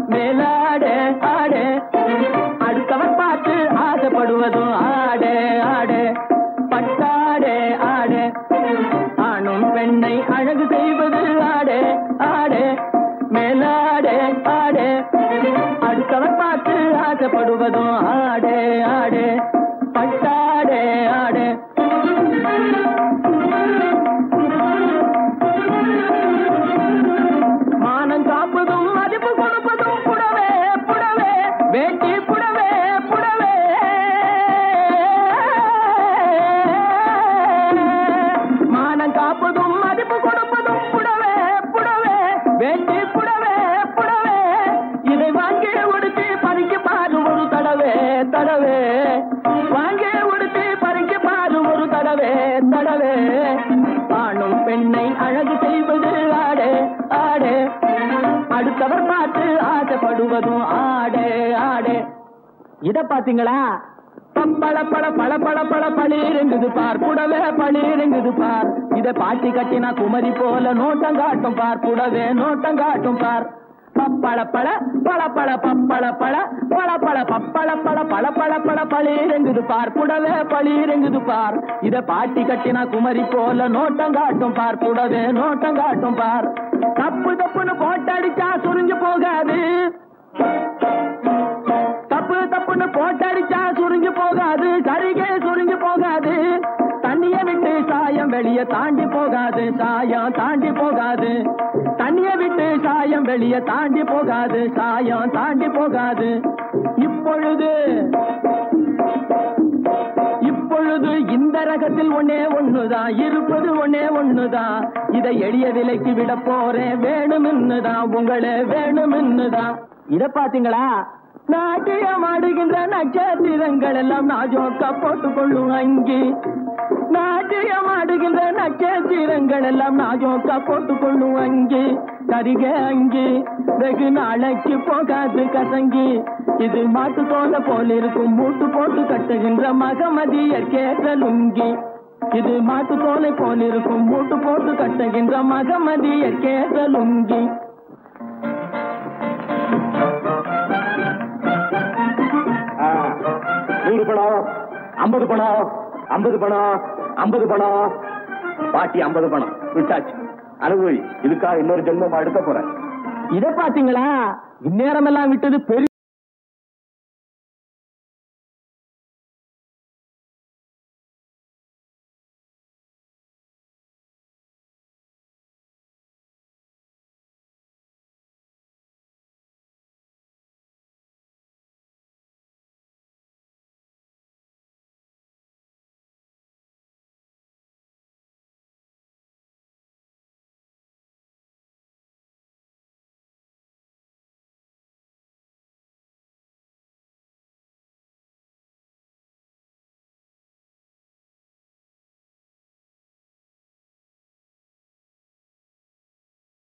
மேலாடு ஆடு அடுத்தவர் பார்த்து ஆசைப்படுவதும் ஆடு ஆடு பட்டாடு ஆடு ஆணும் பெண்ணை அழகு செய்வது ஆடு ஆடு மேலாடு ஆடு அடுத்தவர் பார்த்து ஆசைப்படுவதும் ஆடு ஆடு பட்டாடு ஆடு மானம் காப்பதும் மதிப்பு கொடுப்பதும் புடவே புடவே வேட்டி புடவே புடவே மானம் காப்பதும் மதிப்பு கொடுப்பதும் புடவே புடவே வேட்டி புடவே புடவே இதை வாங்கி உடுத்தி பறிக்க பாரு ஒரு தடவே தடவே வாங்கி உடுத்தி பறிக்க பாரு ஒரு தடவே தடவே ஆணும் பெண்ணை அழகு செய்வது ஆடு ஆடு அடுத்தவர் பார்த்து ஆசைப்படுவதும் ஆடு ஆடு இத பாத்தீங்களா பப்பள பழ பழ பழ பழ பளிருங்குது பார் புடவே பளிருங்குது பார் இத பாட்டி கட்டினா குமரி போல நோட்டம் காட்டும் பார் புடவே நோட்டம் காட்டும் பார் பப்பள பழ பழ பழ பப்பள பழ பழ பழ பப்பள பழ பழ பழ பழ பளிருங்குது பார் புடவே பளிருங்குது பார் இத பாட்டி கட்டினா குமரி போல நோட்டம் காட்டும் பார் புடவே நோட்டம் காட்டும் பார் தப்பு தப்புன்னு போட்டடிச்சா சுருங்கி போகாது தப்பு தப்புன்னு போட்டடிச்சா சுருங்கி போகாது சரிகே சுருங்கி போகாது தண்ணிய விட்டு சாயம் வெளிய தாண்டி போகாது சாயம் தாண்டி போகாது தண்ணிய விட்டு சாயம் வெளிய தாண்டி போகாது சாயம் தாண்டி போகாது இப்பொழுது இப்பொழுது இந்த ரகத்தில் ஒன்னே ஒண்ணுதான் இருப்பது ஒன்னே ஒண்ணுதான் இதை எளிய விலைக்கு விட போறேன் வேணும்னுதான் உங்களே வேணும்னுதான் இத பாத்தீங்களா நாட்டியம் ஆடுகின்ற நட்சத்திரங்கள் எல்லாம் நாஜோக்கா போட்டுக் கொள்ளும் அங்கி நாட்டியம் ஆடுகின்ற நட்சத்திரங்கள் எல்லாம் நாஜோக்கா போட்டுக் கொள்ளும் அங்கி கரிக அங்கி வெகு நாளைக்கு போகாது கசங்கி இது மாட்டு தோலை போல இருக்கும் மூட்டு போட்டு கட்டுகின்ற மகமதியர் கேட்ட லுங்கி இது மாட்டு தோலை போல இருக்கும் மூட்டு போட்டு கட்டுகின்ற மகமதியர் கேட்ட லுங்கி ஆ, நூறு பணம் ஐம்பது பணம் ஐம்பது பணம் ஐம்பது பணம் பாட்டி ஐம்பது பணம் விட்டாச்சு அனுபவி இதுக்காக இன்னொரு ஜென்மம் அடுக்க போறேன் இத பாத்தீங்களா இந்நேரம் எல்லாம் விட்டது பெரிய